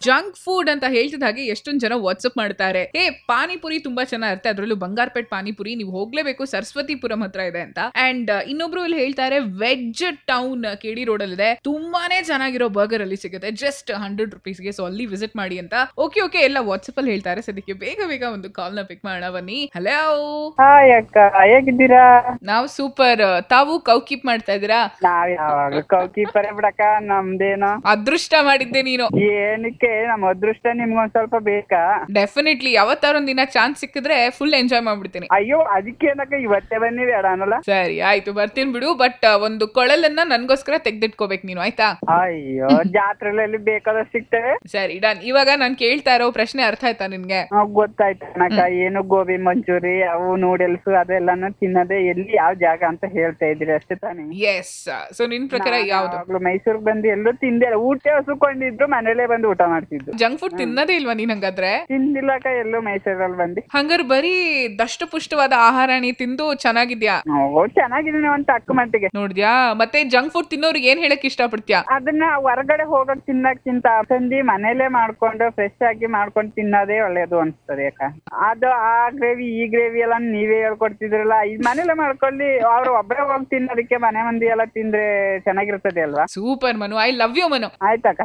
Junk food ಅಂತ ಹೇಳ್ತಿದ ಹಾಗೆ ಎಷ್ಟೊಂದ್ ಜನ ವಾಟ್ಸ್ಆಪ್ ಮಾಡ್ತಾರೆ ಏ ಪಾನಿಪುರಿ ತುಂಬಾ ಚೆನ್ನಾಗಿರುತ್ತೆ ಅದ್ರಲ್ಲೂ ಬಂಗಾರಪೇಟ್ ಪಾನಿಪುರಿ ನೀವು ಹೋಗ್ಲೇಬೇಕು ಸರಸ್ವತಿಪುರಂ ಹತ್ರ ಇದೆ ಅಂತ ಅಂಡ್ ಇನ್ನೊಬ್ರು ಇಲ್ಲಿ ಹೇಳ್ತಾರೆ ವೆಜ್ ಟೌನ್ ಕೆಡಿ ರೋಡ್ ಅಲ್ಲಿ ಇದೆ ತುಂಬಾನೇ ಚೆನ್ನಾಗಿರೋ ಬರ್ಗರ್ ಅಲ್ಲಿ ಸಿಗುತ್ತೆ ಜಸ್ಟ್ ಹಂಡ್ರೆಡ್ ರುಪೀಸ್ಗೆ ಸೊ ಅಲ್ಲಿ ವಿಸಿಟ್ ಮಾಡಿ ಅಂತ ಓಕೆ ಓಕೆ ಎಲ್ಲ ವಾಟ್ಸ್ಆಪ್ ಅಲ್ಲಿ ಹೇಳ್ತಾರೆ ಸದ್ಯಕ್ಕೆ ಬೇಗ ಬೇಗ ಒಂದು ಕಾಲ್ ನ ಪಿಕ್ ಮಾಡೋಣ ಬನ್ನಿ ಹಲೋ ಹಾಯ್ ಅಕ್ಕ ಹೇಗಿದ್ದೀರಾ ನಾವು ಸೂಪರ್ ತಾವು ಕೌ ಕೀಪ್ ಮಾಡ್ತಾ ಇದ್ದೀರಾ ನಾವ್ ಯಾವಾಗ್ಲೂ ಕೀಪರೇ ಬಿಡಕ್ಕ ನಮ್ದೇನು ಅದೃಷ್ಟ ಮಾಡಿದ್ದೆ ನೀನು ಏನಕ್ಕೆ ನಮ್ ಅದೃಷ್ಟ ನಿಮ್ಗೊಂದ್ ಸ್ವಲ್ಪ ಬೇಕಾ ಡೆಫಿನೆಟ್ಲಿ ಯಾವತ್ತಾರ ಒಂದಿನ ಚಾನ್ಸ್ ಸಿಕ್ಕಿದ್ರೆ ಫುಲ್ ಎಂಜಾಯ್ ಮಾಡ್ಬಿಡ್ತೀನಿ ಅಯ್ಯೋ ಅದಕ್ಕೇನಕ್ಕ ಇವತ್ತೇ ಬನ್ನಿ ಬೇಡ ಅನ್ನಲ್ಲ ಸರಿ ಆಯ್ತು ಬರ್ತೀನಿ ಬಿಡು ಬಟ್ ಒಂದು ಕೊಳಲನ್ನ ನನ್ಗೋಸ್ಕರ ತೆಗ್ದಿಟ್ಕೋಬೇಕು ನೀನು ಆಯ್ತಾ ಅಯ್ಯೋ ಜಾತ್ರೆಗಳಲ್ಲಿ ಬೇಕಾದಷ್ಟು ಸಿಗ್ತವೆ ಸರಿ ಡನ್ ಇವಾಗ ನಾನ್ ಕೇಳ್ತಾ ಇರೋ ಪ್ರಶ್ನೆ ಅರ್ಥ ಆಯ್ತಾ ನಿನ್ಗೆ ಆ, ಗೊತ್ತಾಯ್ತು ಅಣ್ಣಕ್ಕ ಏನು ಗೋಬಿ ಮಂಚೂರಿ ಅವು ನೂಡಲ್ಸ್ ಅದೆಲ್ಲಾನು ತಿನ್ನೋದೇ ಎಲ್ಲಿ ಯಾವ ಜಾಗ ಅಂತ ಹೇಳ್ತಾ ಇದ್ರಿ ಅಷ್ಟೇ ತಾನೇ ಎಸ್ ಸೊ ನಿನ್ ಪ್ರಕಾರ ಯಾವ್ದು ಯಾವಾಗ್ಲೂ ಮೈಸೂರ್ಗ್ ಬಂದು ಎಲ್ಲೂ ತಿಂದೆ ಇಲ್ಲ. ಊಟ ಹಸುಕೊಂಡಿದ್ರು ಮನೇಲೆ ಬಂದು ಊಟ ಮಾಡ್ತಿದ್ದು ಜಂಕ್ ಫುಡ್ ತಿನ್ನೋದೇ ಇಲ್ವಾ ನೀನ್ ಹಂಗಾದ್ರೆ ತಿಂದಿಲ್ಲಕ್ಕ ಎಲ್ಲೂ ಮೈಸೂರಲ್ಲಿ ಬಂದು ಹಂಗಾರೆ ಬರೀ ದಷ್ಟಪುಷ್ಟವಾದ ಆಹಾರ ನೀ ತಿಂದು ಚೆನ್ನಾಗಿದ್ಯಾ ಓ ಚೆನ್ನಾಗಿದ್ದೀನಿ ಒಂದ್ ತಕ್ಕ ಮಟ್ಟಿಗೆ ನೋಡಿದ್ಯಾ ಮತ್ತೆ ಜಂಕ್ ಫುಡ್ ತಿನ್ನೋರ್ಗೆ ಏನ್ ಹೇಳಕ್ ಇಷ್ಟಪಡ್ತೀಯಾ ಅದನ್ನ ಹೊರಗಡೆ ಹೋಗಕ್ ತಿನ್ನಕ್ಕಿಂತ ಸಂದಿ ಮನೇಲೆ ಮಾಡ್ಕೊಂಡು ಫ್ರೆಶ್ ಆಗಿ ಮಾಡ್ಕೊಂಡು ತಿನ್ನೋದೇ ಒಳ್ಳೇದು ಅನ್ಸ್ತದೆ ಯಾಕ ಅದು ಆ ಗ್ರೇವಿ ಈ ಗ್ರೇವಿ ಎಲ್ಲ ನೀವೇ ಹೇಳ್ಕೊಡ್ತಿದ್ರಲ್ಲ ಈ ಮನೇಲೆ ಮಾಡ್ಕೊಳ್ಳಿ ಅವ್ರು ಒಬ್ಬರೇ ಹೋಗಿ ತಿನ್ನೋದಕ್ಕೆ ಮನೆ ಮಂದಿ ಎಲ್ಲ ತಿಂದ್ರೆ ಚೆನ್ನಾಗಿರ್ತದೆ ಅಲ್ವಾ super Manu I love you Manu ಆಯ್ತಕ್ಕ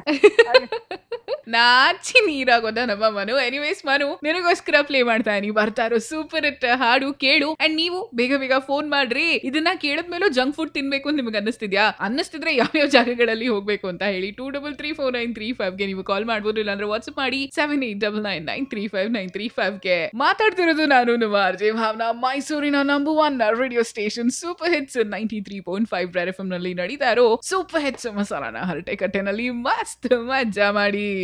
ನಾಚಿ ನೀರಾಗೋದ ನಮ್ಮ ಮನು ಎನಿವೇಸ್ ಮನು ನಿನಗೋಸ್ಕರ ಪ್ಲೇ ಮಾಡ್ತಾ ಇದೀನಿ ಬರ್ತಾ ಇರೋ ಸೂಪರ್ ಹಿಟ್ ಹಾಡು ಕೇಳು ಅಂಡ್ ನೀವು ಬೇಗ ಬೇಗ ಫೋನ್ ಮಾಡ್ರಿ ಇದನ್ನ ಕೇಳಿದ್ಮೇಲೂ ಜಂಕ್ ಫುಡ್ ತಿನ್ಬೇಕು ಅಂತ ನಿಮ್ಗೆ ಅನ್ನಿಸ್ತಿದ್ಯಾ ಅನ್ನಿಸ್ತಿದ್ರೆ ಯಾವ್ಯಾವ ಜಾಗಗಳಲ್ಲಿ ಹೋಗ್ಬೇಕು ಅಂತ ಹೇಳಿ two double three four nine three five ಗೆ ನೀವು ಕಾಲ್ ಮಾಡ್ಬೋದು ಇಲ್ಲಾಂದ್ರೆ ವಾಟ್ಸ್ಆಪ್ ಮಾಡಿ seven eight double nine nine three five nine three five ಗೆ ಮಾತಾಡ್ತಿರೋದು ನಾನು ನಿಮ್ಮ ಆರ್ಜೆ ಭಾವನಾ ಮೈಸೂರಿನ number one radio station super hits ninety three point five red F ನಲ್ಲಿ ನಡೀತಾ ಇರೋ ಸೂಪರ್ ಹಿಟ್ಸ್ ಮಸಾಲಾನ ಹರಟೆ ಕಟ್ಟೆನಲ್ಲಿ ಮಸ್ತ್ ಮಜಾ ಮಾಡಿ